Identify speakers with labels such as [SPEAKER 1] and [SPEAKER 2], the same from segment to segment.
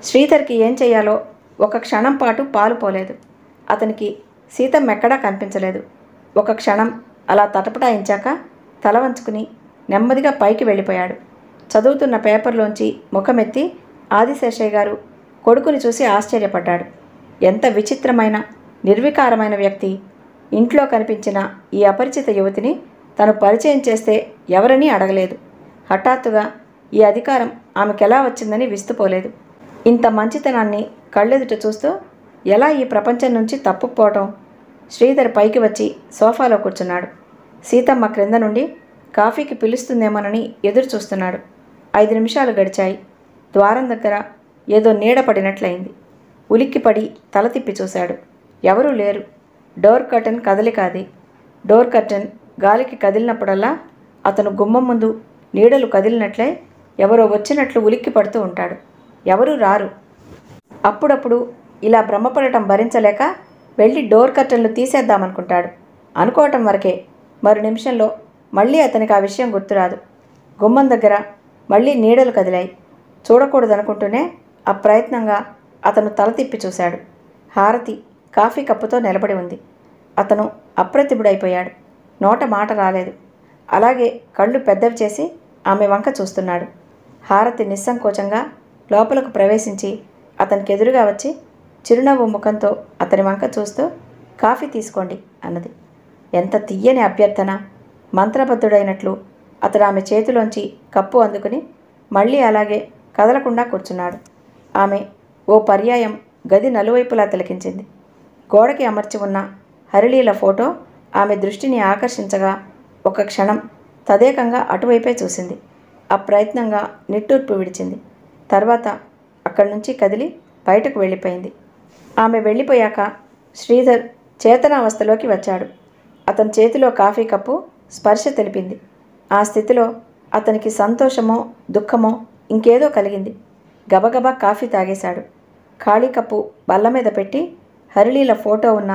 [SPEAKER 1] శ్రీధర్కి ఏం చేయాలో ఒక క్షణం పాటు పాలు పోలేదు అతనికి సీతమ్మ ఎక్కడా కనిపించలేదు ఒక క్షణం అలా తటపటాయించాక తల వంచుకుని నెమ్మదిగా పైకి వెళ్ళిపోయాడు చదువుతున్న పేపర్లోంచి ముఖమెత్తి ఆదిశేషయ్య గారు కొడుకుని చూసి ఆశ్చర్యపడ్డాడు ఎంత విచిత్రమైన నిర్వికారమైన వ్యక్తి ఇంట్లో కనిపించిన ఈ అపరిచిత యువతిని తను పరిచయం చేస్తే ఎవరని అడగలేదు హఠాత్తుగా ఈ అధికారం ఆమెకెలా వచ్చిందని విస్తుపోలేదు ఇంత మంచితనాన్ని కళ్ళెదుట చూస్తూ ఎలా ఈ ప్రపంచం నుంచి తప్పుకుపోవటం శ్రీధర్ పైకి వచ్చి సోఫాలో కూర్చున్నాడు సీతమ్మ క్రింద నుండి కాఫీకి పిలుస్తుందేమోనని ఎదురు చూస్తున్నాడు ఐదు నిమిషాలు గడిచాయి ద్వారం దగ్గర ఏదో నీడ పడినట్లయింది ఉలిక్కిపడి తల తిప్పి చూశాడు ఎవరూ లేరు డోర్ కర్టెన్ కదలిక అది డోర్ కర్టెన్ గాలికి కదిలినప్పుడల్లా అతను గుమ్మం ముందు నీడలు కదిలినట్లే ఎవరో వచ్చినట్లు ఉలిక్కి పడుతూ ఉంటాడు ఎవరూ రారు అప్పుడప్పుడు ఇలా భ్రమపడటం భరించలేక వెళ్ళి డోర్ కర్టన్లు తీసేద్దామనుకుంటాడు అనుకోవటం వరకే మరు నిమిషంలో మళ్ళీ అతనికి ఆ విషయం గుర్తురాదు గుమ్మం దగ్గర మళ్ళీ నీడలు కదిలాయి చూడకూడదనుకుంటూనే అప్రయత్నంగా అతను తల తిప్పి చూశాడు హారతి కాఫీ కప్పుతో నిలబడి ఉంది అతను అప్రతిభుడైపోయాడు నోట మాట రాలేదు అలాగే కళ్ళు పెద్దవి చేసి ఆమె వంక చూస్తున్నాడు హారతి నిస్సంకోచంగా లోపలకు ప్రవేశించి అతనికి ఎదురుగా వచ్చి చిరునవ్వు ముఖంతో అతని వంక చూస్తూ కాఫీ తీసుకోండి అన్నది ఎంత తీయని అభ్యర్థన మంత్రబద్ధుడైనట్లు అతడు ఆమె చేతిలోంచి కప్పు అందుకుని మళ్ళీ అలాగే కదలకుండా కూర్చున్నాడు ఆమె ఓ పర్యాయం గది నలువైపులా తిలకించింది గోడకి అమర్చి ఉన్న హరిలీల ఫోటో ఆమె దృష్టిని ఆకర్షించగా ఒక క్షణం తదేకంగా అటువైపే చూసింది అప్రయత్నంగా నిట్టూర్పు విడిచింది తర్వాత అక్కడి నుంచి కదిలి బయటకు వెళ్ళిపోయింది ఆమె వెళ్ళిపోయాక శ్రీధర్ చేతనావస్థలోకి వచ్చాడు అతని చేతిలో కాఫీ కప్పు స్పర్శ తెలిపింది ఆ స్థితిలో అతనికి సంతోషమో దుఃఖమో ఇంకేదో కలిగింది గబగబా కాఫీ తాగేశాడు ఖాళీ కప్పు బల్ల మీద పెట్టి హరిలీల ఫోటో ఉన్న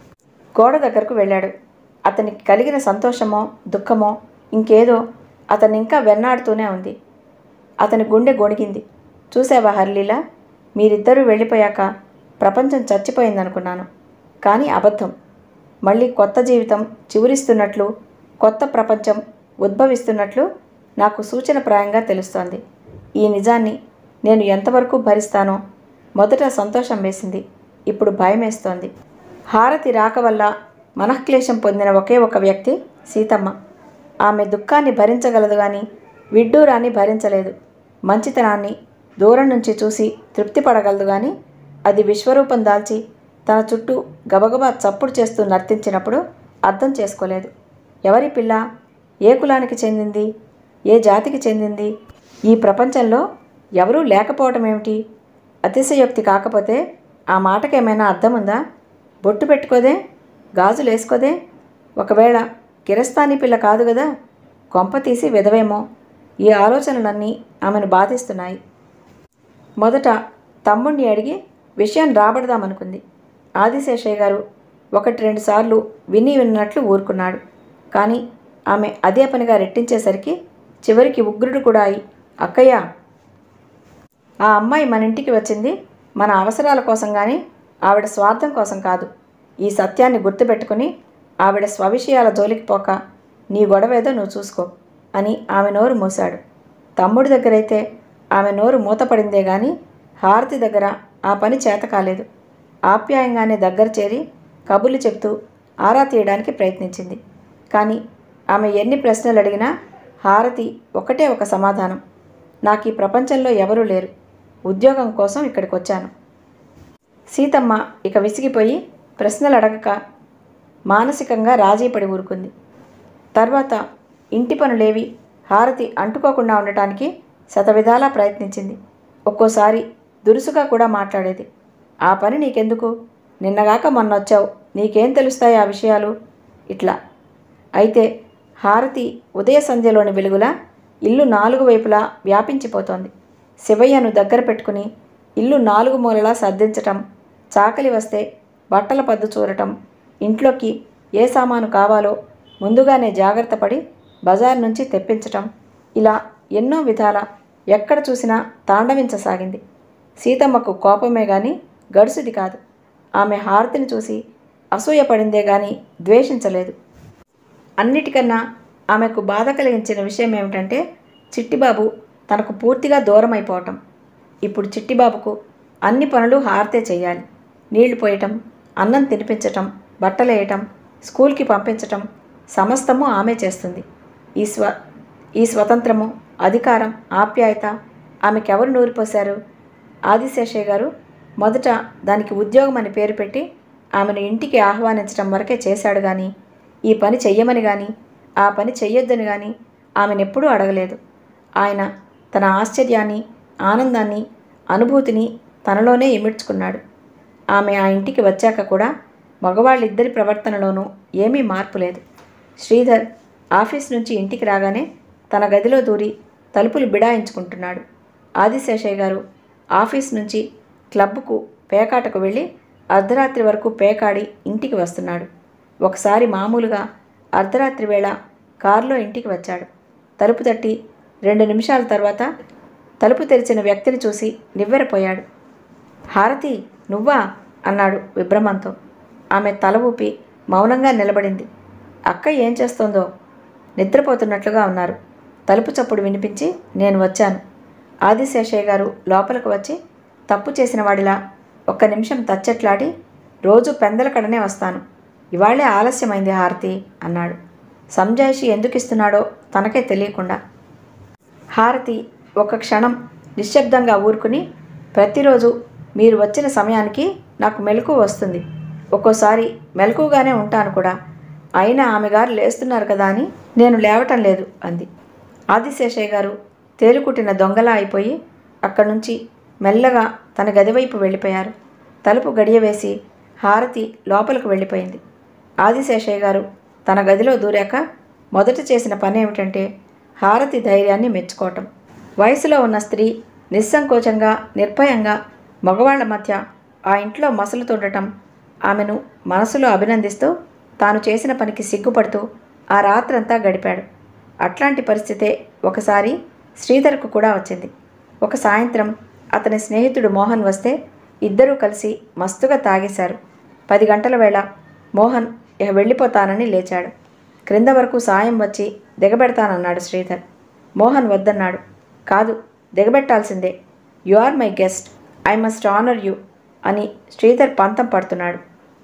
[SPEAKER 1] గోడ దగ్గరకు వెళ్ళాడు అతనికి కలిగిన సంతోషమో దుఃఖమో ఇంకేదో అతను ఇంకా వెన్నాడుతూనే ఉంది అతని గుండె గొణిగింది చూసావా హరిలీల మీరిద్దరూ వెళ్ళిపోయాక ప్రపంచం చచ్చిపోయిందనుకున్నాను కానీ అబద్ధం మళ్ళీ కొత్త జీవితం చివురిస్తున్నట్లు కొత్త ప్రపంచం ఉద్భవిస్తున్నట్లు నాకు సూచనప్రాయంగా తెలుస్తోంది ఈ నిజాన్ని నేను ఎంతవరకు భరిస్తానో మొదట సంతోషం వేసింది ఇప్పుడు భయమేస్తోంది హారతి రాక వల్ల మనఃక్లేశం పొందిన ఒకే ఒక వ్యక్తి సీతమ్మ ఆమె దుఃఖాన్ని భరించగలదు కానీ విడ్డూరాన్ని భరించలేదు మంచితనాన్ని దూరం నుంచి చూసి తృప్తి పడగలదు కానీ అది విశ్వరూపం దాల్చి తన చుట్టూ గబగబా చప్పుడు చేస్తూ నర్తించినప్పుడు అర్థం చేసుకోలేదు ఎవరి పిల్ల ఏ కులానికి చెందింది ఏ జాతికి చెందింది ఈ ప్రపంచంలో ఎవరూ లేకపోవటం ఏమిటి అతిశయోక్తి కాకపోతే ఆ మాటకేమైనా అర్థం ఉందా బొట్టు పెట్టుకోదే గాజులు వేసుకోదే ఒకవేళ కిరస్తానీ పిల్ల కాదు కదా కొంప తీసి విధవేమో ఈ ఆలోచనలన్నీ ఆమెను బాధిస్తున్నాయి మొదట తమ్ముణ్ణి అడిగి విషయం రాబడదామనుకుంది ఆదిశేషయ్య గారు ఒకటి రెండు సార్లు విని విన్నట్లు ఊరుకున్నాడు కానీ ఆమె అదే పనిగా రెట్టించేసరికి చివరికి ఉగ్రుడు కూడా అయి అక్కయ్య ఆ అమ్మాయి మన ఇంటికి వచ్చింది మన అవసరాల కోసం కానీ ఆవిడ స్వార్థం కోసం కాదు ఈ సత్యాన్ని గుర్తుపెట్టుకుని ఆవిడ స్వవిషయాల జోలికి పోక నీ గొడవేదో నువ్వు చూసుకో అని ఆమె నోరు మూశాడు తమ్ముడి దగ్గరైతే ఆమె నోరు మూతపడిందే గాని హారతి దగ్గర ఆ పని చేత కాలేదు ఆప్యాయంగానే దగ్గర చేరి కబుర్లు చెప్తూ ఆరా తీయడానికి ప్రయత్నించింది కానీ ఆమె ఎన్ని ప్రశ్నలు అడిగినా హారతి ఒకటే ఒక సమాధానం నాకు ఈ ప్రపంచంలో ఎవరూ లేరు ఉద్యోగం కోసం ఇక్కడికి వచ్చాను సీతమ్మ ఇక విసిగిపోయి ప్రశ్నలు అడగక మానసికంగా రాజీపడి ఊరుకుంది తర్వాత ఇంటి పనులేవి హారతి అంటుకోకుండా ఉండటానికి శతవిధాలా ప్రయత్నించింది ఒక్కోసారి దురుసుగా కూడా మాట్లాడేది ఆ పని నీకెందుకు నిన్నగాక మొన్న వచ్చావు నీకేం తెలుస్తాయి ఆ విషయాలు ఇట్లా అయితే హారతి ఉదయ సంధ్యలోని వెలుగులా ఇల్లు నాలుగు వైపులా వ్యాపించిపోతోంది శివయ్యను దగ్గర పెట్టుకుని ఇల్లు నాలుగు మూలలా సర్దించటం చాకలి వస్తే బట్టల పద్దు చూరటం ఇంట్లోకి ఏ సామాను కావాలో ముందుగానే జాగ్రత్త పడి బజార్ నుంచి తెప్పించటం ఇలా ఎన్నో విధాల ఎక్కడ చూసినా తాండవించసాగింది సీతమ్మకు కోపమే గాని గడుసుది కాదు ఆమె హారతిని చూసి అసూయపడిందే గాని ద్వేషించలేదు అన్నిటికన్నా ఆమెకు బాధ కలిగించిన విషయం ఏమిటంటే చిట్టిబాబు తనకు పూర్తిగా దూరం అయిపోవటం ఇప్పుడు చిట్టిబాబుకు అన్ని పనులు హారతే చేయాలి నీళ్లు పోయటం అన్నం తినిపించటం బట్టలేయటం స్కూల్కి పంపించటం సమస్తము ఆమె చేస్తుంది ఈ స్వ ఈ స్వతంత్రము అధికారం ఆప్యాయత ఆమెకెవరు నూరిపోశారు ఆదిశేషయ్య గారు మొదట దానికి ఉద్యోగం అని పేరు పెట్టి ఆమెను ఇంటికి ఆహ్వానించడం వరకే చేశాడు కానీ ఈ పని చెయ్యమని కానీ ఆ పని చెయ్యొద్దని కానీ ఆమెనెప్పుడూ అడగలేదు ఆయన తన ఆశ్చర్యాన్ని ఆనందాన్ని అనుభూతిని తనలోనే ఇమిడ్చుకున్నాడు ఆమె ఆ ఇంటికి వచ్చాక కూడా మగవాళ్ళిద్దరి ప్రవర్తనలోనూ ఏమీ మార్పు లేదు శ్రీధర్ ఆఫీస్ నుంచి ఇంటికి రాగానే తన గదిలో దూరి తలుపులు బిడాయించుకుంటున్నాడు ఆదిశేషయ్య గారు ఆఫీస్ నుంచి క్లబ్కు పేకాటకు వెళ్ళి అర్ధరాత్రి వరకు పేకాడి ఇంటికి వస్తున్నాడు ఒకసారి మామూలుగా అర్ధరాత్రి వేళ కారులో ఇంటికి వచ్చాడు తలుపు తట్టి రెండు నిమిషాల తర్వాత తలుపు తెరిచిన వ్యక్తిని చూసి నివ్వెరపోయాడు హారతి నువ్వా అన్నాడు విభ్రమంతో ఆమె తల ఊపి మౌనంగా నిలబడింది అక్క ఏం చేస్తోందో నిద్రపోతున్నట్లుగా ఉన్నారు తలుపు చప్పుడు వినిపించి నేను వచ్చాను ఆదిశేషయ్య గారు లోపలికి వచ్చి తప్పు చేసిన వాడిలా ఒక్క నిమిషం తచ్చట్లాడి రోజు పెందల కడనే వస్తాను ఇవాళే ఆలస్యమైంది హారతి అన్నాడు సంజాయిషి ఎందుకు ఇస్తున్నాడో తనకే తెలియకుండా హారతి ఒక క్షణం నిశ్శబ్దంగా ఊరుకుని ప్రతిరోజు మీరు వచ్చిన సమయానికి నాకు మెలకు వస్తుంది ఒక్కోసారి మెలకుగానే ఉంటాను కూడా అయినా ఆమె గారు లేస్తున్నారు కదా అని నేను లేవటం లేదు అంది ఆదిశేషయ్య గారు తేలుకుట్టిన దొంగలా అయిపోయి అక్కడి నుంచి మెల్లగా తన గది వైపు వెళ్ళిపోయారు తలుపు గడియ వేసి హారతి లోపలికి వెళ్ళిపోయింది ఆదిశేషయ్య గారు తన గదిలో దూరాక మొదట చేసిన పని ఏమిటంటే హారతి ధైర్యాన్ని మెచ్చుకోవటం వయసులో ఉన్న స్త్రీ నిస్సంకోచంగా నిర్భయంగా మగవాళ్ల మధ్య ఆ ఇంట్లో మసలుతుండటం ఆమెను మనసులో అభినందిస్తూ తాను చేసిన పనికి సిగ్గుపడుతూ ఆ రాత్రంతా గడిపాడు అట్లాంటి పరిస్థితే ఒకసారి శ్రీధర్కు కూడా వచ్చింది ఒక సాయంత్రం అతని స్నేహితుడు మోహన్ వస్తే ఇద్దరూ కలిసి మస్తుగా తాగేశారు పది గంటల వేళ మోహన్ ఇక వెళ్ళిపోతానని లేచాడు క్రింద వరకు సాయం వచ్చి దిగబెడతానన్నాడు శ్రీధర్ మోహన్ వద్దన్నాడు కాదు దిగబెట్టాల్సిందే you are my guest I must honour you అని శ్రీధర్ పంతం పడుతున్నాడు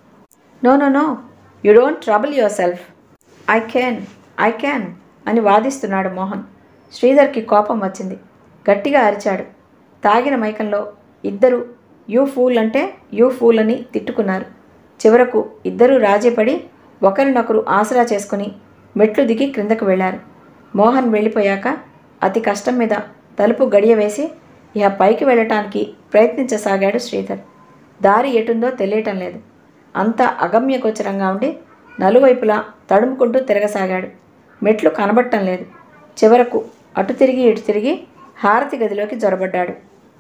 [SPEAKER 1] no no no you don't trouble yourself I can I can అని వాదిస్తున్నాడు మోహన్ శ్రీధర్కి కోపం వచ్చింది గట్టిగా అరిచాడు తాగిన మైకంలో ఇద్దరు యూ ఫూల్ అంటే యూ ఫూల్ అని తిట్టుకున్నారు చివరకు ఇద్దరూ రాజీపడి ఒకరినొకరు ఆసరా చేసుకుని మెట్లు దిగి క్రిందకు వెళ్ళారు మోహన్ వెళ్ళిపోయాక అతి కష్టం మీద తలుపు గడియ వేసి ఇహ పైకి వెళ్ళటానికి ప్రయత్నించసాగాడు శ్రీధర్ దారి ఎటుందో తెలియటం లేదు అంతా అగమ్యగోచరంగా ఉండి నలువైపులా తడుముకుంటూ తిరగసాగాడు మెట్లు కనబడటం లేదు చివరకు అటు తిరిగి ఇటు తిరిగి హారతి గదిలోకి జొరబడ్డాడు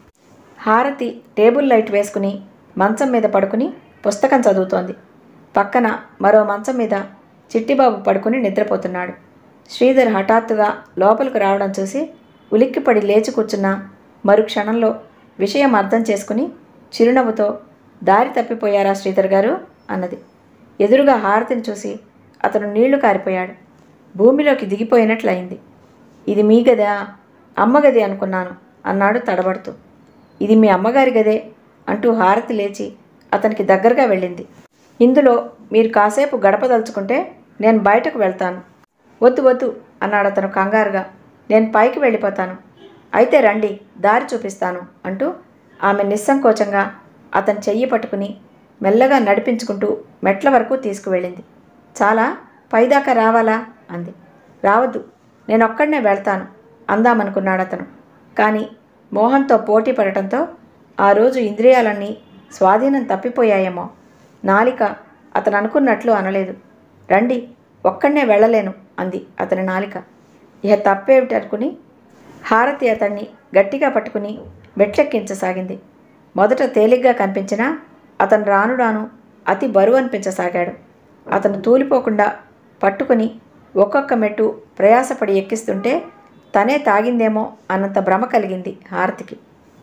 [SPEAKER 1] హారతి టేబుల్ లైట్ వేసుకుని మంచం మీద పడుకుని పుస్తకం చదువుతోంది పక్కన మరో మంచం మీద చిట్టిబాబు పడుకుని నిద్రపోతున్నాడు శ్రీధర్ హఠాత్తుగా లోపలికి రావడం చూసి ఉలిక్కిపడి లేచి కూర్చున్న మరు క్షణంలో విషయం అర్థం చేసుకుని చిరునవ్వుతో దారి తప్పిపోయారా శ్రీధర్ గారు అన్నది ఎదురుగా హారతిని చూసి అతను నీళ్లు కారిపోయాడు భూమిలోకి దిగిపోయినట్లయింది ఇది మీ గదా అమ్మ గది అనుకున్నాను అన్నాడు తడబడుతూ ఇది మీ అమ్మగారి గదే అంటూ హారతి లేచి అతనికి దగ్గరగా వెళ్ళింది ఇందులో మీరు కాసేపు గడపదలుచుకుంటే నేను బయటకు వెళ్తాను వద్దు వద్దు అన్నాడు అతను కంగారుగా నేను పైకి వెళ్ళిపోతాను అయితే రండి దారి చూపిస్తాను అంటూ ఆమె నిస్సంకోచంగా అతని చెయ్యి పట్టుకుని మెల్లగా నడిపించుకుంటూ మెట్ల వరకు తీసుకువెళ్ళింది చాలా పైదాకా రావాలా అంది రావద్దు నేను ఒక్కడనే వెళ్తాను అందామనుకున్నాడు అతను కానీ మోహన్తో పోటీ పడటంతో ఆ రోజు ఇంద్రియాలన్నీ స్వాధీనం తప్పిపోయాయేమో నాలిక అతను అనుకున్నట్లు అనలేదు రండి ఒక్కడనే వెళ్ళలేను అంది అతని నాలిక ఇహ తప్పేమిటి అనుకుని హారతి అతన్ని గట్టిగా పట్టుకుని మెట్లెక్కించసాగింది మొదట తేలిగ్గా కనిపించినా అతను రాను రాను అతి బరువు అనిపించసాగాడు అతను తూలిపోకుండా పట్టుకుని ఒక్కొక్క మెట్టు ప్రయాసపడి ఎక్కిస్తుంటే తనే తాగిందేమో అన్నంత భ్రమ కలిగింది హారతికి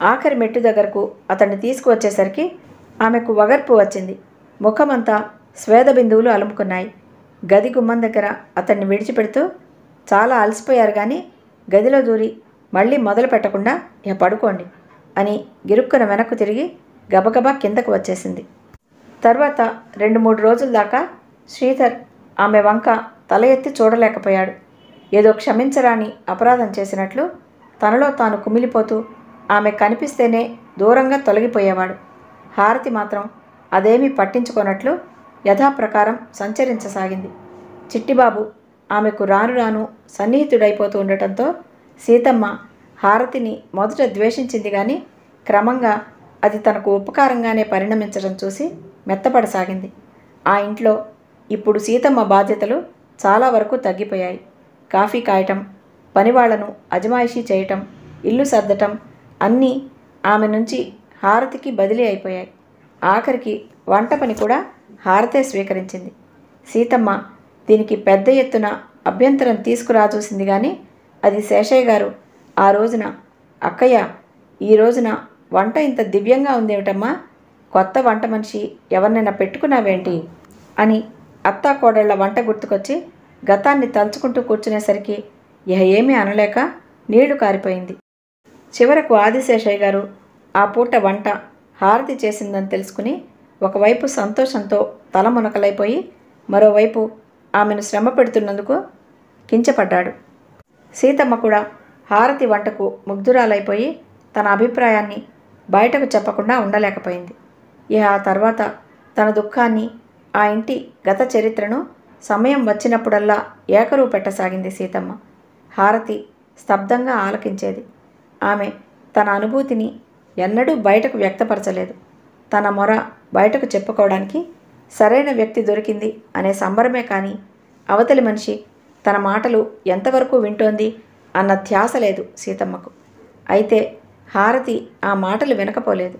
[SPEAKER 1] ఆఖరి మెట్టు దగ్గరకు అతన్ని తీసుకువచ్చేసరికి ఆమెకు వగర్పు వచ్చింది ముఖమంతా స్వేద బిందువులు అలుముకున్నాయి గది గుమ్మం దగ్గర అతన్ని విడిచిపెడుతూ చాలా అలసిపోయారు కానీ గదిలో దూరి మళ్ళీ మొదలు పెట్టకుండా ఇక పడుకోండి అని గిరుక్కున వెనక్కు తిరిగి గబగబా కిందకు వచ్చేసింది తర్వాత రెండు మూడు రోజుల దాకా శ్రీధర్ ఆమె వంక తల ఎత్తి చూడలేకపోయాడు ఏదో క్షమించరాని అపరాధం చేసినట్లు తనలో తాను కుమిలిపోతూ ఆమె కనిపిస్తేనే దూరంగా తొలగిపోయేవాడు హారతి మాత్రం అదేమీ పట్టించుకోనట్లు యథాప్రకారం సంచరించసాగింది చిట్టిబాబు ఆమెకు రాను రాను సన్నిహితుడైపోతూ ఉండటంతో సీతమ్మ హారతిని మొదట ద్వేషించింది కానీ క్రమంగా అది తనకు ఉపకారంగానే పరిణమించడం చూసి మెత్తపడసాగింది ఆ ఇంట్లో ఇప్పుడు సీతమ్మ బాధ్యతలు చాలా వరకు తగ్గిపోయాయి కాఫీ కాయటం పనివాళ్లను అజమాయిషీ చేయటం ఇల్లు సర్దటం అన్నీ ఆమె నుంచి హారతికి బదిలీ అయిపోయాయి ఆఖరికి వంట పని కూడా హారతే స్వీకరించింది సీతమ్మ దీనికి పెద్ద ఎత్తున అభ్యంతరం తీసుకురా చూసింది కానీ అది శేషయ్య గారు ఆ రోజున అక్కయ్య ఈ రోజున వంట ఇంత దివ్యంగా ఉందేమిటమ్మా కొత్త వంట మనిషి ఎవరినైనా పెట్టుకున్నావేంటి అని అత్తా కోడళ్ల వంట గుర్తుకొచ్చి గతాన్ని తలుచుకుంటూ కూర్చునేసరికి ఇహ ఏమీ అనలేక నీళ్లు కారిపోయింది చివరకు ఆదిశేషయ్య గారు ఆ పూట వంట హారతి చేసిందని తెలుసుకుని ఒకవైపు సంతోషంతో తల మునకలైపోయి మరోవైపు ఆమెను శ్రమ పెడుతున్నందుకు కించపడ్డాడు సీతమ్మ కూడా హారతి వంటకు ముగ్ధురాలైపోయి తన అభిప్రాయాన్ని బయటకు చెప్పకుండా ఉండలేకపోయింది ఇక ఆ తర్వాత తన దుఃఖాన్ని ఆ ఇంటి గత చరిత్రను సమయం వచ్చినప్పుడల్లా ఏకరువు పెట్టసాగింది సీతమ్మ హారతి స్తబ్దంగా ఆలకించేది ఆమె తన అనుభూతిని ఎన్నడూ బయటకు వ్యక్తపరచలేదు తన మొర బయటకు చెప్పుకోవడానికి సరైన వ్యక్తి దొరికింది అనే సంబరమే కానీ అవతలి మనిషి తన మాటలు ఎంతవరకు వింటోంది అన్న ధ్యాస లేదు సీతమ్మకు అయితే హారతి ఆ మాటలు వినకపోలేదు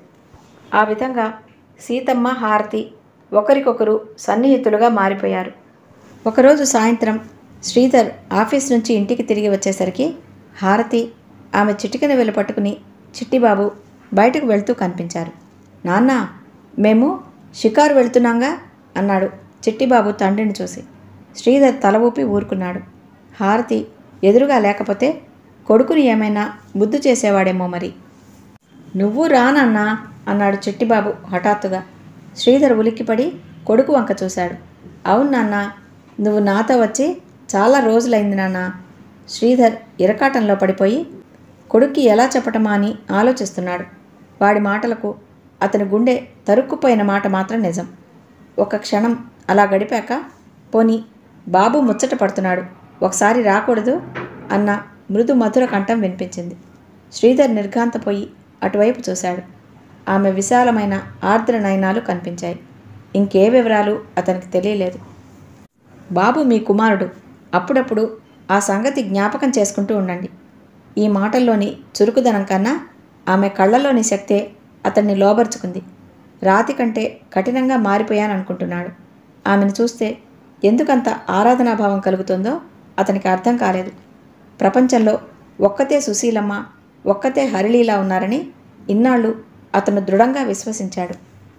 [SPEAKER 1] ఆ విధంగా సీతమ్మ హారతి ఒకరికొకరు సన్నిహితులుగా మారిపోయారు ఒకరోజు సాయంత్రం శ్రీధర్ ఆఫీస్ నుంచి ఇంటికి తిరిగి వచ్చేసరికి హారతి ఆమె చిటికెన వెలు పట్టుకుని చిట్టిబాబు బయటకు వెళ్తూ కనిపించారు నాన్న మేము షికారు వెళ్తున్నాంగా అన్నాడు చిట్టిబాబు తండ్రిని చూసి శ్రీధర్ తల ఊపి ఊరుకున్నాడు హారతి ఎదురుగా లేకపోతే కొడుకుని ఏమైనా ముద్దు చేసేవాడేమో మరి నువ్వు రానన్నా అన్నాడు చిట్టిబాబు హఠాత్తుగా శ్రీధర్ ఉలిక్కిపడి కొడుకు వంక చూశాడు అవును నాన్న నువ్వు నాతో వచ్చి చాలా రోజులైంది నాన్న శ్రీధర్ ఇరకాటంలో పడిపోయి కొడుక్కి ఎలా చెప్పటమా అని ఆలోచిస్తున్నాడు వాడి మాటలకు అతని గుండె తరుక్కుపోయిన మాట మాత్రం నిజం ఒక క్షణం అలా గడిపాక పోని బాబు ముచ్చట పడుతున్నాడు ఒకసారి రాకూడదు అన్న మృదు మధుర కంఠం వినిపించింది శ్రీధర్ నిర్ఘాంతపోయి అటువైపు చూశాడు ఆమె విశాలమైన ఆర్ద్ర నయనాలు కనిపించాయి ఇంకే వివరాలు అతనికి తెలియలేదు బాబు మీ కుమారుడు అప్పుడప్పుడు ఆ సంగతి జ్ఞాపకం చేసుకుంటూ ఉండండి ఈ మాటల్లోని చురుకుదనం కన్నా ఆమె కళ్ళలోని శక్తే అతన్ని లోబరుచుకుంది రాతి కంటే కఠినంగా మారిపోయాననుకుంటున్నాడు ఆమెను చూస్తే ఎందుకంత ఆరాధనాభావం కలుగుతుందో అతనికి అర్థం కాలేదు ప్రపంచంలో ఒక్కతే సుశీలమ్మ ఒక్కతే హరిలీలా ఉన్నారని ఇన్నాళ్ళు అతను దృఢంగా విశ్వసించాడు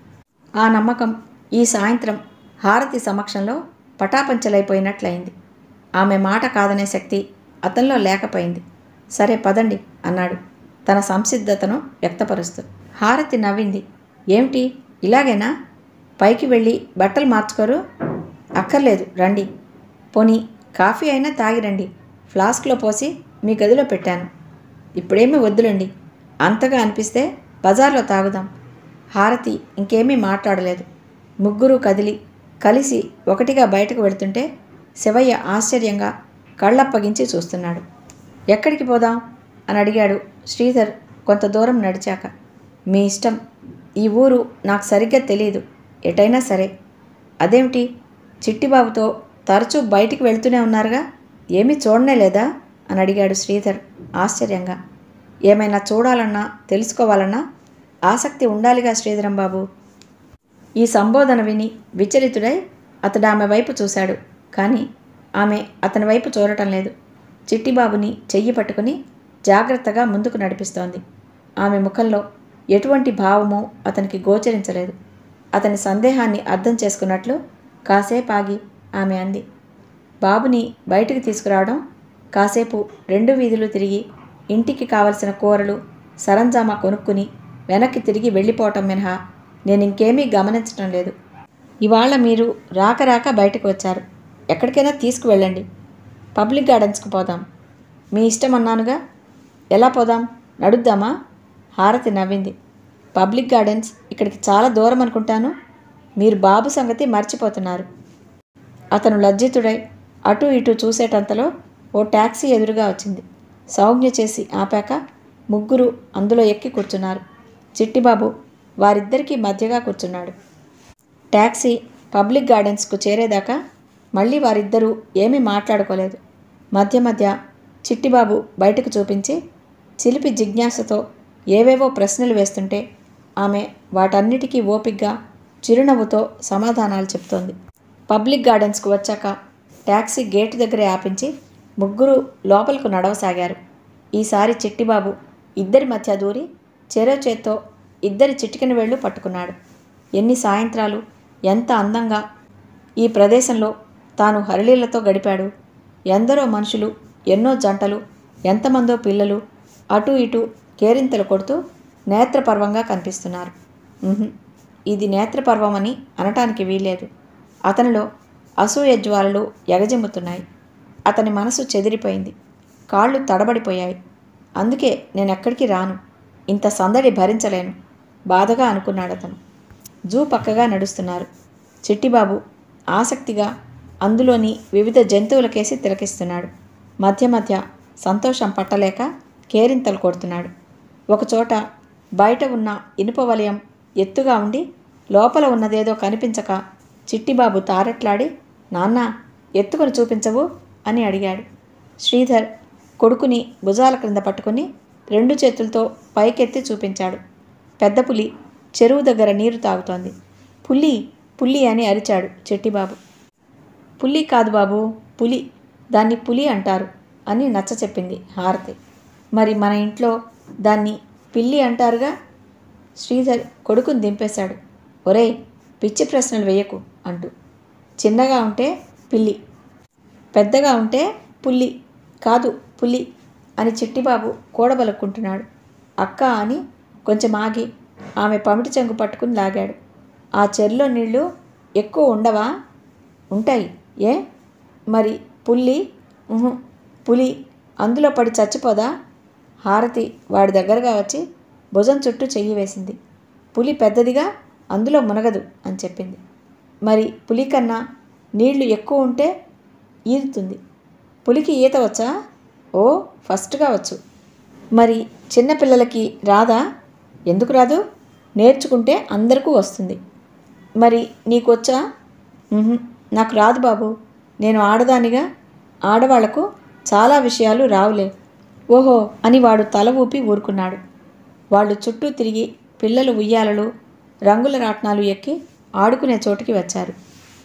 [SPEAKER 1] ఆ నమ్మకం ఈ సాయంత్రం హారతి సమక్షంలో పటాపంచలైపోయినట్లయింది ఆమె మాట కాదనే శక్తి అతనిలో లేకపోయింది సరే పదండి అన్నాడు తన సంసిద్ధతను వ్యక్తపరుస్తూ హారతి నవ్వింది ఏమిటి ఇలాగేనా పైకి వెళ్ళి బట్టలు మార్చుకోరు అక్కర్లేదు రండి పోనీ కాఫీ అయినా తాగిరండి ఫ్లాస్క్లో పోసి మీ గదిలో పెట్టాను ఇప్పుడేమీ వద్దులండి అంతగా అనిపిస్తే బజార్లో తాగుదాం హారతి ఇంకేమీ మాట్లాడలేదు ముగ్గురు కదిలి కలిసి ఒకటిగా బయటకు వెళ్తుంటే శివయ్య ఆశ్చర్యంగా కళ్ళప్పగించి చూస్తున్నాడు ఎక్కడికి పోదాం అని అడిగాడు శ్రీధర్ కొంత దూరం నడిచాక మీ ఇష్టం ఈ ఊరు నాకు సరిగ్గా తెలియదు ఎటైనా సరే అదేమిటి చిట్టిబాబుతో తరచూ బయటికి వెళ్తూనే ఉన్నారుగా ఏమీ చూడనే లేదా అని అడిగాడు శ్రీధర్ ఆశ్చర్యంగా ఏమైనా చూడాలన్నా తెలుసుకోవాలన్నా ఆసక్తి ఉండాలిగా శ్రీధరం బాబు ఈ సంబోధన విని విచలితుడై అతడు ఆమె వైపు చూశాడు కానీ ఆమె అతని వైపు చూడటం లేదు చిట్టిబాబుని చెయ్యి పట్టుకుని జాగ్రత్తగా ముందుకు నడిపిస్తోంది ఆమె ముఖంలో ఎటువంటి భావమో అతనికి గోచరించలేదు అతని సందేహాన్ని అర్థం చేసుకున్నట్లు కాసేపు ఆగి ఆమె అంది బాబుని బయటికి తీసుకురావడం కాసేపు రెండు వీధులు తిరిగి ఇంటికి కావలసిన కూరలు సరంజామా కొనుక్కుని వెనక్కి తిరిగి వెళ్ళిపోవటం మినహా నేను ఇంకేమీ గమనించటం లేదు ఇవాళ మీరు రాక రాక బయటకు వచ్చారు ఎక్కడికైనా తీసుకువెళ్ళండి పబ్లిక్ గార్డెన్స్కి పోదాం మీ ఇష్టం అన్నానుగా ఎలా పోదాం నడుద్దామా హారతి నవ్వింది పబ్లిక్ గార్డెన్స్ ఇక్కడికి చాలా దూరం అనుకుంటాను మీరు బాబు సంగతి మర్చిపోతున్నారు అతను లజ్జితుడై అటు ఇటు చూసేటంతలో ఓ ట్యాక్సీ ఎదురుగా వచ్చింది సౌజ్ఞ చేసి ఆపాక ముగ్గురు అందులో ఎక్కి కూర్చున్నారు చిట్టిబాబు వారిద్దరికీ మధ్యగా కూర్చున్నాడు ట్యాక్సీ పబ్లిక్ గార్డెన్స్కు చేరేదాకా మళ్ళీ వారిద్దరూ ఏమీ మాట్లాడుకోలేదు మధ్య మధ్య చిట్టిబాబు బయటకు చూపించి చిలిపి జిజ్ఞాసతో ఏవేవో ప్రశ్నలు వేస్తుంటే ఆమె వాటన్నిటికీ ఓపిగ్గా చిరునవ్వుతో సమాధానాలు చెప్తోంది పబ్లిక్ గార్డెన్స్కు వచ్చాక ట్యాక్సీ గేటు దగ్గరే ఆపించి ముగ్గురు లోపలకు నడవసాగారు ఈసారి చిట్టిబాబు ఇద్దరి మధ్య దూరి చెరో చేత్తో ఇద్దరి చిటికెన వేళ్ళు పట్టుకున్నాడు ఎన్ని సాయంత్రాలు ఎంత అందంగా ఈ ప్రదేశంలో తాను హరిలీలతో గడిపాడు ఎందరో మనుషులు ఎన్నో జంటలు ఎంతమందో పిల్లలు అటు ఇటు కేరింతలు కొడుతూ నేత్రపర్వంగా కనిపిస్తున్నారు ఉహుం, ఇది నేత్రపర్వం అని అనటానికి వీల్లేదు అతనిలో అసూయ జ్వాలలు ఎగజిమ్ముతున్నాయి అతని మనసు చెదిరిపోయింది కాళ్ళు తడబడిపోయాయి అందుకే నేను ఎక్కడికి రాను ఇంత సందడి భరించలేను బాధగా అనుకున్నాడు అతను జూ పక్కగా నడుస్తున్నారు చిట్టిబాబు ఆసక్తిగా అందులోని వివిధ జంతువులకేసి తిలకిస్తున్నాడు మధ్య మధ్య సంతోషం పట్టలేక కేరింతలు కొడుతున్నాడు ఒకచోట బయట ఉన్న ఇనుప వలయం ఎత్తుగా ఉండి లోపల ఉన్నదేదో కనిపించక చిట్టిబాబు తారెట్లాడి నాన్న ఎత్తుకొని చూపించవు అని అడిగాడు శ్రీధర్ కొడుకుని భుజాల క్రింద పట్టుకుని రెండు చేతులతో పైకెత్తి చూపించాడు పెద్ద పులి చెరువు దగ్గర నీరు తాగుతోంది పులి పులి అని అరిచాడు చెట్టిబాబు పులి కాదు బాబు పులి దాన్ని పులి అంటారు అని నచ్చ చెప్పింది హారతి మరి మన ఇంట్లో దాన్ని పిల్లి అంటారుగా శ్రీధర్ కొడుకుని దింపేశాడు ఒరేయ్ పిచ్చి ప్రశ్నలు వేయకు అంటూ చిన్నగా ఉంటే పిల్లి పెద్దగా ఉంటే పుల్లి కాదు పులి అని చిట్టిబాబు కూడబలుక్కుంటున్నాడు అక్క అని కొంచెం ఆగి ఆమె పమిటి చెంగు పట్టుకుని లాగాడు ఆ చెరులో నీళ్లు ఎక్కువ ఉండవా ఉంటాయి ఏ మరి పుల్లి ఉహు, పులి అందులో పడి చచ్చిపోదా హారతి వాడి దగ్గరగా వచ్చి భుజం చుట్టూ చెయ్యి వేసింది పులి పెద్దదిగా అందులో మునగదు అని చెప్పింది మరి పులి కన్నా నీళ్లు ఎక్కువ ఉంటే ఈదుతుంది పులికి ఈత వచ్చా ఓ ఫస్ట్గా వచ్చు మరి చిన్నపిల్లలకి రాదా ఎందుకు రాదు నేర్చుకుంటే అందరికీ వస్తుంది మరి నీకు వచ్చా "ఉహుం, నాకు రాదు బాబు నేను ఆడదానిగా ఆడవాళ్లకు చాలా విషయాలు రావులే ఓహో అని వాడు తల ఊపి ఊరుకున్నాడు వాళ్ళు చుట్టూ తిరిగి పిల్లలు ఉయ్యాలలు రంగుల రాట్నాలు ఎక్కి ఆడుకునే చోటుకి వచ్చారు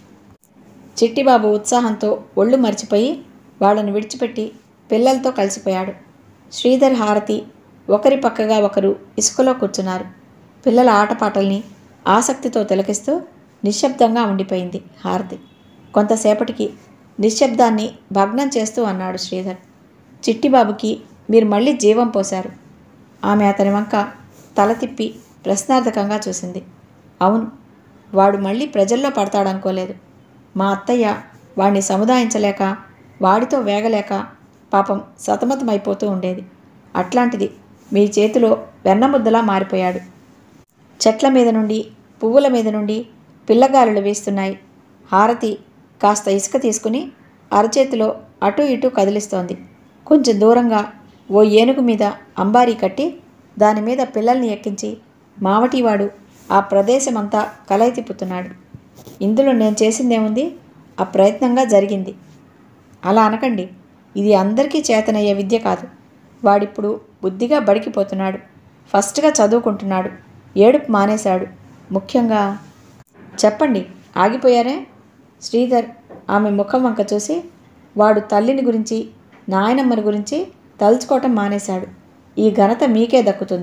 [SPEAKER 1] చిట్టిబాబు ఉత్సాహంతో ఒళ్ళు మర్చిపోయి వాళ్ళని విడిచిపెట్టి పిల్లలతో కలిసిపోయాడు శ్రీధర్ హారతి ఒకరి పక్కగా ఒకరు ఇసుకలో కూర్చున్నారు పిల్లల ఆటపాటల్ని ఆసక్తితో తిలకిస్తూ నిశ్శబ్దంగా ఉండిపోయింది హారతి కొంతసేపటికి నిశ్శబ్దాన్ని భగ్నం చేస్తూ అన్నాడు శ్రీధర్ చిట్టిబాబుకి మీరు మళ్ళీ జీవం పోశారు ఆమె అతని వంక తల తిప్పి ప్రశ్నార్థకంగా చూసింది అవును వాడు మళ్ళీ ప్రజల్లో పడతాడనుకోలేదు మా అత్తయ్య వాడిని సముదాయించలేక వాడితో వేగలేక పాపం సతమతమైపోతూ ఉండేది అట్లాంటిది మీ చేతిలో వెన్నముద్దలా మారిపోయాడు చెట్ల మీద నుండి పువ్వుల మీద నుండి పిల్లగాలులు వేస్తున్నాయి హారతి కాస్త ఇసుక తీసుకుని అరచేతిలో అటు ఇటు కదిలిస్తోంది కొంచెం దూరంగా ఓ ఏనుగు మీద అంబారీ కట్టి దాని మీద పిల్లల్ని ఎక్కించి మావటివాడు ఆ ప్రదేశమంతా కలయి తిప్పుతున్నాడు ఇందులో నేను చేసిందేముంది ఆ ప్రయత్నంగా జరిగింది అలా అనకండి ఇది అందరికీ చేతనయ్యే విద్య కాదు వాడిప్పుడు బుద్ధిగా బడికిపోతున్నాడు ఫస్ట్గా చదువుకుంటున్నాడు ఏడుపు మానేశాడు ముఖ్యంగా చెప్పండి ఆగిపోయారే శ్రీధర్ ఆమె ముఖం వంక చూసి వాడు తల్లిని గురించి నాయనమ్మని గురించి తలుచుకోవటం మానేశాడు ఈ ఘనత మీకే దక్కుతుంది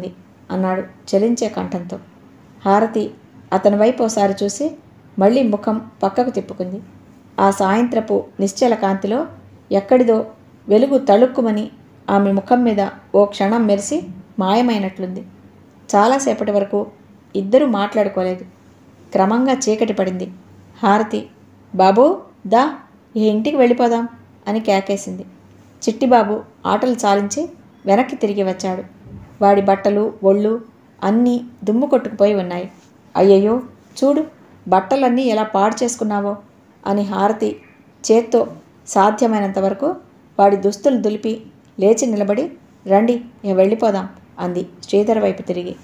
[SPEAKER 1] అన్నాడు చలించే కంఠంతో హారతి అతని వైపు ఒకసారి చూసి మళ్ళీ ముఖం పక్కకు తిప్పుకుంది ఆ సాయంత్రపు నిశ్చల కాంతిలో ఎక్కడిదో వెలుగు తళుక్కుమని ఆమె ముఖం మీద ఓ క్షణం మెరిసి మాయమైనట్లుంది చాలాసేపటి వరకు ఇద్దరూ మాట్లాడుకోలేదు క్రమంగా చీకటి పడింది హారతి బాబూ దా ఈ ఇంటికి వెళ్ళిపోదాం అని కేకేసింది చిట్టిబాబు ఆటలు చాలించి వెనక్కి తిరిగి వచ్చాడు వాడి బట్టలు ఒళ్ళు అన్నీ దుమ్ము కొట్టుకుపోయి ఉన్నాయి అయ్యయ్యో చూడు బట్టలన్నీ ఎలా పాడు చేసుకున్నావో అని హారతి చేత్తో సాధ్యమైనంత వరకు వాడి దుస్తులు దులిపి లేచి నిలబడి రండి ఇక వెళ్ళిపోదాం అంది శ్రీధర్ వైపు తిరిగి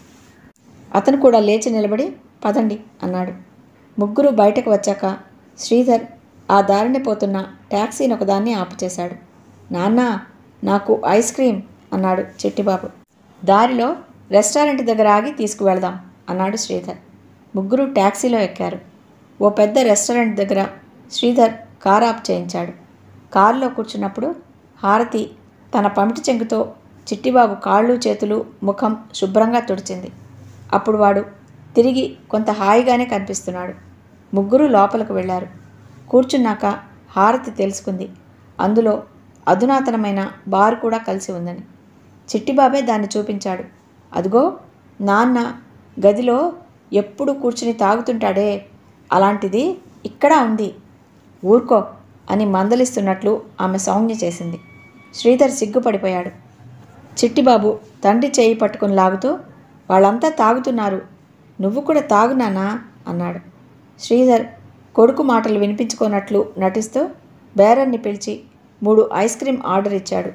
[SPEAKER 1] అతను కూడా లేచి నిలబడి పదండి అన్నాడు ముగ్గురు బయటకు వచ్చాక శ్రీధర్ ఆ దారిని పోతున్న ట్యాక్సీని ఒకదాన్ని ఆపు చేశాడు నాన్న నాకు ఐస్ క్రీమ్ అన్నాడు చిట్టిబాబు దారిలో రెస్టారెంట్ దగ్గర ఆగి తీసుకువెళదాం అన్నాడు శ్రీధర్ ముగ్గురు ట్యాక్సీలో ఎక్కారు ఓ పెద్ద రెస్టారెంట్ దగ్గర శ్రీధర్ కార్ ఆఫ్ చేయించాడు కారులో కూర్చున్నప్పుడు హారతి తన పమిటి చెంగుతో చిట్టిబాబు కాళ్ళు చేతులు ముఖం శుభ్రంగా తుడిచింది అప్పుడు వాడు తిరిగి కొంత హాయిగానే కనిపిస్తున్నాడు ముగ్గురు లోపలికి వెళ్ళారు కూర్చున్నాక హారతి తెలుసుకుంది అందులో అధునాతనమైన బార్ కూడా కలిసి ఉందని చిట్టిబాబే దాన్ని చూపించాడు అదిగో నాన్న గదిలో ఎప్పుడు కూర్చుని తాగుతుంటాడే అలాంటిది ఇక్కడ ఉంది ఊరుకో అని మందలిస్తున్నట్లు ఆమె సౌజ్ఞ చేసింది శ్రీధర్ సిగ్గుపడిపోయాడు చిట్టిబాబు తండ్రి చేయి పట్టుకుని లాగుతూ వాళ్ళంతా తాగుతున్నారు నువ్వు కూడా తాగునానా అన్నాడు శ్రీధర్ కొడుకు మాటలు వినిపించుకోనట్లు నటిస్తూ బేరన్ని పిలిచి మూడు ఐస్ క్రీమ్ ఆర్డర్ ఇచ్చాడు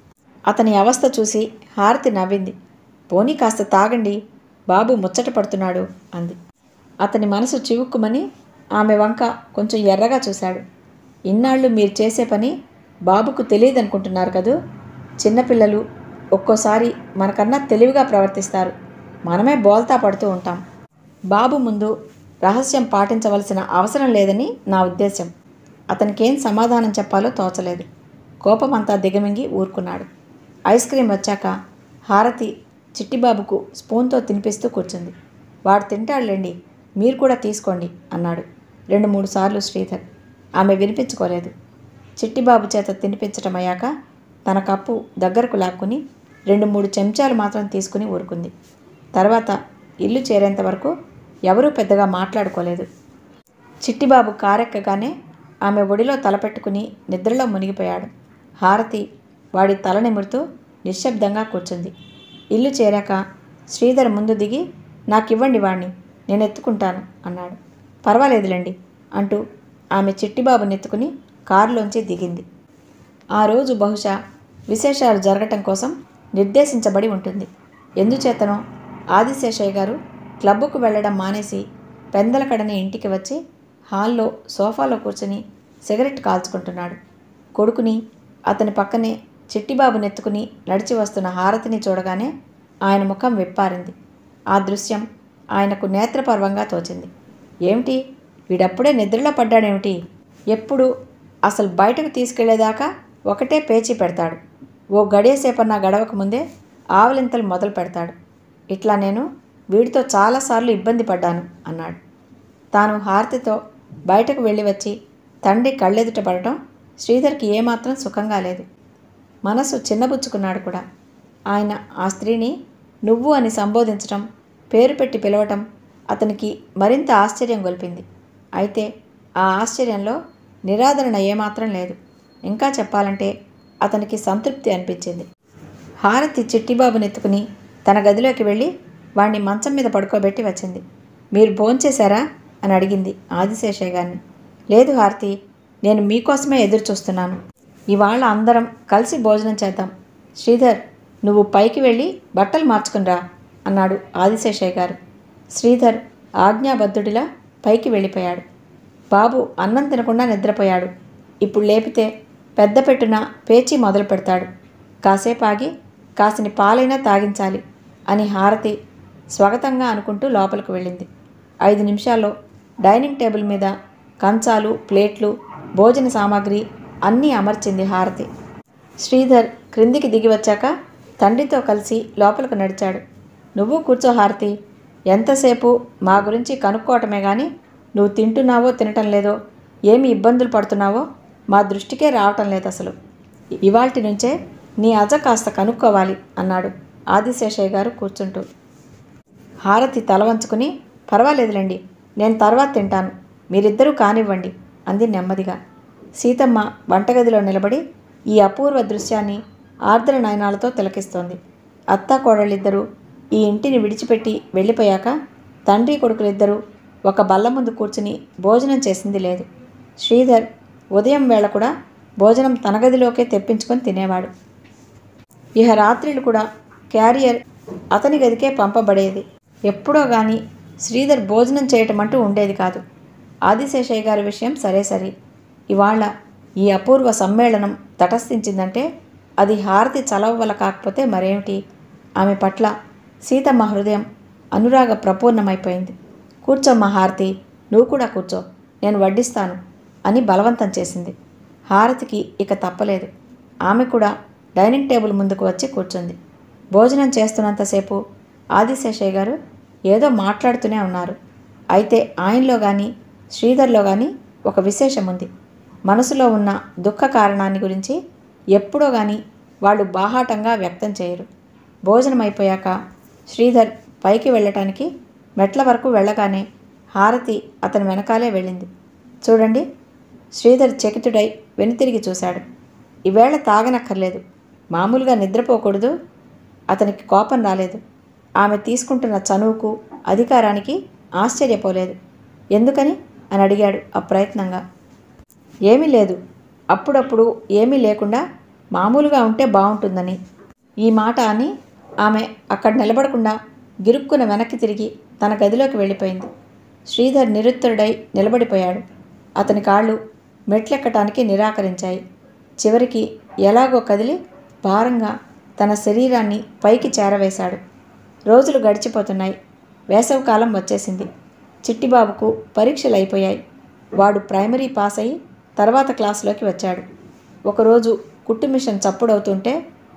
[SPEAKER 1] అతని అవస్థ చూసి హారతి నవ్వింది పోనీ కాస్త తాగండి బాబు ముచ్చట పడుతున్నాడు అంది అతని మనసు చివుక్కుమని ఆమె వంక కొంచెం ఎర్రగా చూశాడు ఇన్నాళ్ళు మీరు చేసే పని బాబుకు తెలియదనుకుంటున్నారు కదూ చిన్నపిల్లలు ఒక్కోసారి మనకన్నా తెలివిగా ప్రవర్తిస్తారు మనమే బోల్తా పడుతూ ఉంటాం బాబు ముందు రహస్యం పాటించవలసిన అవసరం లేదని నా ఉద్దేశం అతనికేం సమాధానం చెప్పాలో తోచలేదు కోపమంతా దిగమింగి ఊరుకున్నాడు ఐస్ క్రీం వచ్చాక హారతి చిట్టిబాబుకు స్పూన్తో తినిపిస్తూ కూర్చుంది వాడు తింటాడులేండి మీరు కూడా తీసుకోండి అన్నాడు రెండు మూడు సార్లు శ్రీధర్ ఆమె వినిపించుకోలేదు చిట్టిబాబు చేత తినిపించటం అయ్యాక తన కప్పు దగ్గరకు లాక్కుని రెండు మూడు చెంచాలు మాత్రం తీసుకుని ఊరుకుంది తర్వాత ఇల్లు చేరేంత వరకు ఎవరూ పెద్దగా మాట్లాడుకోలేదు చిట్టిబాబు కారెక్కగానే ఆమె ఒడిలో తలపెట్టుకుని నిద్రలో మునిగిపోయాడు హారతి వాడి తల నిమురుతూ నిశ్శబ్దంగా కూర్చుంది ఇల్లు చేరాక శ్రీధర్ ముందు దిగి నాకివ్వండి వాణ్ణి నేను ఎత్తుకుంటాను అన్నాడు పర్వాలేదులేండి అంటూ ఆమె చిట్టిబాబుని ఎత్తుకుని కారులోంచి దిగింది ఆ రోజు బహుశా విశేషాలు జరగటం కోసం నిర్దేశించబడి ఉంటుంది ఎందుచేతనో ఆదిశేషయ్య గారు క్లబ్బుకు వెళ్ళడం మానేసి పెందలకడనే ఇంటికి వచ్చి హాల్లో సోఫాలో కూర్చుని సిగరెట్ కాల్చుకుంటున్నాడు కొడుకుని అతని పక్కనే చిట్టిబాబుని ఎత్తుకుని నడిచి వస్తున్న హారతిని చూడగానే ఆయన ముఖం విప్పారింది ఆ దృశ్యం ఆయనకు నేత్రపర్వంగా తోచింది ఏమిటి వీడప్పుడే నిద్రలో పడ్డాడేమిటి ఎప్పుడు అసలు బయటకు తీసుకెళ్లేదాకా ఒకటే పేచీ పెడతాడు ఓ గడియసేపన్నా గడవక ముందే ఆవలింతలు మొదలు పెడతాడు ఇట్లా నేను వీడితో చాలాసార్లు ఇబ్బంది పడ్డాను అన్నాడు తాను హారతితో బయటకు వెళ్ళి వచ్చి తండ్రి కళ్ళెదుట పడటం శ్రీధర్కి ఏమాత్రం సుఖంగా లేదు మనసు చిన్నబుచ్చుకున్నాడు కూడా ఆయన ఆ స్త్రీని నువ్వు అని సంబోధించటం పేరు పెట్టి పిలవటం అతనికి మరింత ఆశ్చర్యం గొల్పింది అయితే ఆ ఆశ్చర్యంలో నిరాదరణ ఏమాత్రం లేదు ఇంకా చెప్పాలంటే అతనికి సంతృప్తి అనిపించింది హారతి చిట్టిబాబుని ఎత్తుకుని తన గదిలోకి వెళ్ళి వాణ్ణి మంచం మీద పడుకోబెట్టి వచ్చింది మీరు భోంచేశారా అని అడిగింది ఆదిశేషయ్య గారిని లేదు హారతి నేను మీకోసమే ఎదురు చూస్తున్నాను ఇవాళ అందరం కలిసి భోజనం చేద్దాం శ్రీధర్ నువ్వు పైకి వెళ్ళి బట్టలు మార్చుకునిరా అన్నాడు ఆదిశేషయ్య గారు శ్రీధర్ ఆజ్ఞాబద్ధుడిలా పైకి వెళ్ళిపోయాడు బాబు అన్నం తినకుండా నిద్రపోయాడు ఇప్పుడు లేపితే పెద్ద పెట్టున పేచీ మొదలు పెడతాడు కాసేపు ఆగి కాసిని పాలైనా తాగించాలి అని హారతి స్వాగతంగా అనుకుంటూ లోపలికి వెళ్ళింది ఐదు నిమిషాల్లో డైనింగ్ టేబుల్ మీద కంచాలు ప్లేట్లు భోజన సామాగ్రి అన్నీ అమర్చింది హారతి శ్రీధర్ క్రిందికి దిగి వచ్చాక తండ్రితో కలిసి లోపలికి నడిచాడు నువ్వు కూర్చో హారతి ఎంతసేపు మా గురించి కనుక్కోవటమే కానీ నువ్వు తింటున్నావో తినటం లేదో ఏమి ఇబ్బందులు పడుతున్నావో మా దృష్టికే రావటం లేదు అసలు ఇవాల్టి నుంచే నీ అజ కాస్త కనుక్కోవాలి అన్నాడు ఆదిశేషయ్య గారు కూర్చుంటూ హారతి తల వంచుకుని పర్వాలేదులేండి నేను తర్వాత తింటాను మీరిద్దరూ కానివ్వండి అంది నెమ్మదిగా సీతమ్మ వంటగదిలో నిలబడి ఈ అపూర్వ దృశ్యాన్ని ఆర్ద్ర నయనాలతో తిలకిస్తోంది అత్త కోడళ్ళిద్దరూ ఈ ఇంటిని విడిచిపెట్టి వెళ్ళిపోయాక తండ్రి కొడుకులిద్దరూ ఒక బల్ల ముందు కూర్చుని భోజనం చేసింది లేదు శ్రీధర్ ఉదయం వేళ కూడా భోజనం తన గదిలోకే తెప్పించుకొని తినేవాడు ఇహ రాత్రిలు కూడా క్యారియర్ అతని గదికే పంపబడేది ఎప్పుడో గాని శ్రీధర్ భోజనం చేయటం అంటూ ఉండేది కాదు ఆదిశేషయ్య గారి విషయం సరే సరే ఇవాళ ఈ అపూర్వ సమ్మేళనం తటస్థించిందంటే అది హారతి చలవ వల్ల కాకపోతే మరేమిటి ఆమె పట్ల సీతమ్మ హృదయం అనురాగ ప్రపూర్ణమైపోయింది కూర్చోమ్మ హారతి నువ్వు కూడా కూర్చో నేను వడ్డిస్తాను అని బలవంతం చేసింది హారతికి ఇక తప్పలేదు ఆమె కూడా డైనింగ్ టేబుల్ ముందుకు వచ్చి కూర్చుంది భోజనం చేస్తున్నంతసేపు ఆదిశేషయ్య గారు ఏదో మాట్లాడుతూనే ఉన్నారు అయితే ఆయనలో కానీ శ్రీధర్లో కానీ ఒక విశేషం ఉంది మనసులో ఉన్న దుఃఖ కారణాన్ని గురించి ఎప్పుడో కానీ వాళ్ళు బాహాటంగా వ్యక్తం చేయరు భోజనం అయిపోయాక శ్రీధర్ పైకి వెళ్ళటానికి మెట్ల వరకు వెళ్ళగానే హారతి అతని వెనకాలే వెళ్ళింది చూడండి శ్రీధర్ చకితుడై వెనుతిరిగి చూశాడు ఈవేళ తాగనక్కర్లేదు మామూలుగా నిద్రపోకూడదు అతనికి కోపం రాలేదు ఆమె తీసుకుంటున్న చనువుకు అధికారానికి ఆశ్చర్యపోలేదు ఎందుకని అని అడిగాడు అప్రయత్నంగా ఏమీ లేదు అప్పుడప్పుడు ఏమీ లేకుండా మామూలుగా ఉంటే బాగుంటుందని ఈ మాట అని ఆమె అక్కడ నిలబడకుండా గిరుక్కున వెనక్కి తిరిగి తన గదిలోకి వెళ్ళిపోయింది శ్రీధర్ నిరుత్తరుడై నిలబడిపోయాడు అతని కాళ్ళు మెట్లెక్కటానికి నిరాకరించాయి చివరికి ఎలాగో కదిలి భారంగా తన శరీరాన్ని పైకి చేరవేశాడు రోజులు గడిచిపోతున్నాయి వేసవకాలం వచ్చేసింది చిట్టిబాబుకు పరీక్షలు అయిపోయాయి వాడు ప్రైమరీ పాస్ అయి తర్వాత క్లాసులోకి వచ్చాడు ఒకరోజు కుట్టు మిషన్ చప్పుడవుతుంటే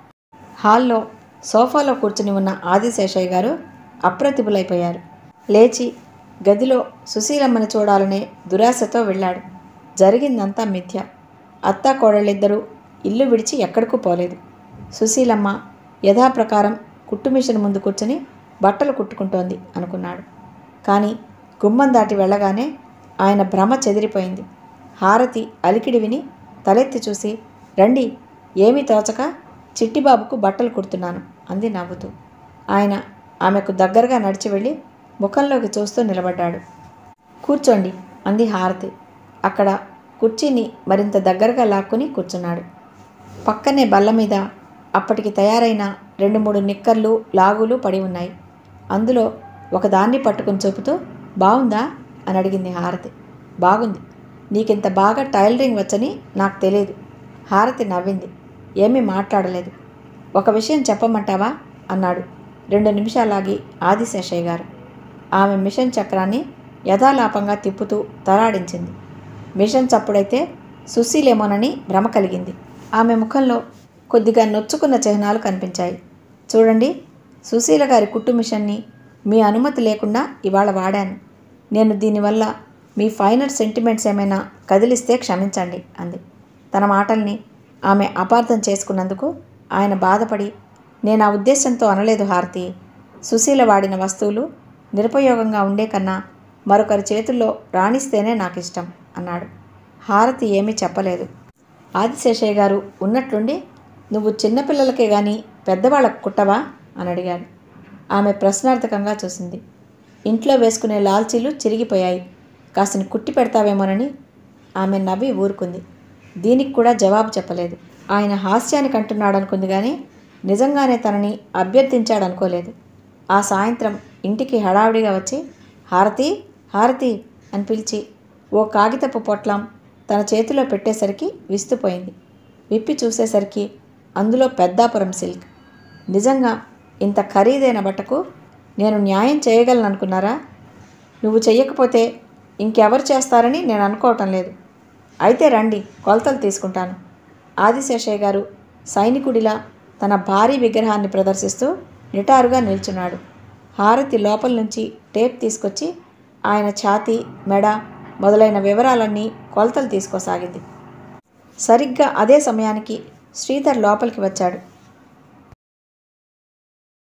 [SPEAKER 1] హాల్లో సోఫాలో కూర్చుని ఉన్న ఆదిశేషయ్య గారు అప్రతిభులైపోయారు లేచి గదిలో సుశీలమ్మని చూడాలనే దురాశతో వెళ్ళాడు జరిగిందంతా మిథ్య అత్త కోడళ్ళిద్దరూ ఇల్లు విడిచి ఎక్కడికూ పోలేదు సుశీలమ్మ యథాప్రకారం కుట్టు మిషన్ ముందు కూర్చుని బట్టలు కుట్టుకుంటోంది అనుకున్నాడు కానీ గుమ్మం దాటి వెళ్ళగానే ఆయన భ్రమ చెదిరిపోయింది హారతి అలికిడి విని తలెత్తి చూసి రండి ఏమీ తోచక చిట్టిబాబుకు బట్టలు కుడుతున్నాను అంది నవ్వుతూ ఆయన ఆమెకు దగ్గరగా నడిచి వెళ్ళి ముఖంలోకి చూస్తూ నిలబడ్డాడు కూర్చోండి అంది హారతి అక్కడ కుర్చీని మరింత దగ్గరగా లాక్కుని కూర్చున్నాడు పక్కనే బల్ల మీద అప్పటికి తయారైన రెండు మూడు నిక్కర్లు లాగులు పడి ఉన్నాయి అందులో ఒకదాన్ని పట్టుకుని చూపుతూ బాగుందా అని అడిగింది హారతి బాగుంది నీకింత బాగా టైలరింగ్ వచ్చని నాకు తెలియదు హారతి నవ్వింది ఏమీ మాట్లాడలేదు ఒక విషయం చెప్పమంటావా అన్నాడు రెండు నిమిషాలాగి ఆదిశేషయ్య గారు ఆమె మిషన్ చక్రాన్ని యథాలాపంగా తిప్పుతూ తరాడించింది మిషన్ చప్పుడైతే సుశీలేమోనని భ్రమ కలిగింది ఆమె ముఖంలో కొద్దిగా నొచ్చుకున్న చిహ్నాలు కనిపించాయి చూడండి సుశీల గారి కుట్టు మిషన్ని మీ అనుమతి లేకుండా ఇవాళ వాడాను నేను దీనివల్ల మీ ఫైనల్ సెంటిమెంట్స్ ఏమైనా కదిలిస్తే క్షమించండి అంది తన మాటల్ని ఆమె అపార్థం చేసుకున్నందుకు ఆయన బాధపడి నేను ఆ ఉద్దేశంతో అనలేదు హారతి సుశీల వాడిన వస్తువులు నిరుపయోగంగా ఉండే కన్నా మరొకరి చేతుల్లో రాణిస్తేనే నాకు ఇష్టం అన్నాడు హారతి ఏమీ చెప్పలేదు ఆదిశేషయ్య గారు ఉన్నట్లుండి నువ్వు చిన్నపిల్లలకే కానీ పెద్దవాళ్ళకు కుట్టవా అని అడిగాడు ఆమె ప్రశ్నార్థకంగా చూసింది ఇంట్లో వేసుకునే లాల్చీలు చిరిగిపోయాయి కాసిని కుట్టి పెడతావేమోనని ఆమె నవ్వి ఊరుకుంది దీనికి కూడా జవాబు చెప్పలేదు ఆయన హాస్యానికి అంటున్నాడనుకుంది కానీ నిజంగానే తనని అభ్యర్థించాడనుకోలేదు ఆ సాయంత్రం ఇంటికి హడావుడిగా వచ్చి హారతి హారతి అని పిలిచి ఓ కాగితపు పొట్లం తన చేతిలో పెట్టేసరికి విస్తుపోయింది విప్పి చూసేసరికి అందులో పెద్దాపురం సిల్క్ నిజంగా ఇంత ఖరీదైన బట్టకు నేను న్యాయం చేయగలను అనుకున్నారా నువ్వు చెయ్యకపోతే ఇంకెవరు చేస్తారని నేను అనుకోవటం లేదు అయితే రండి కొలతలు తీసుకుంటాను ఆదిశేషయ్య గారు సైనికుడిలా తన భారీ విగ్రహాన్ని ప్రదర్శిస్తూ నిటారుగా నిల్చున్నాడు హారతి లోపల నుంచి టేప్ తీసుకొచ్చి ఆయన ఛాతీ మెడ మొదలైన వివరాలన్నీ కొలతలు తీసుకోసాగింది సరిగ్గా అదే సమయానికి శ్రీధర్ లోపలికి వచ్చాడు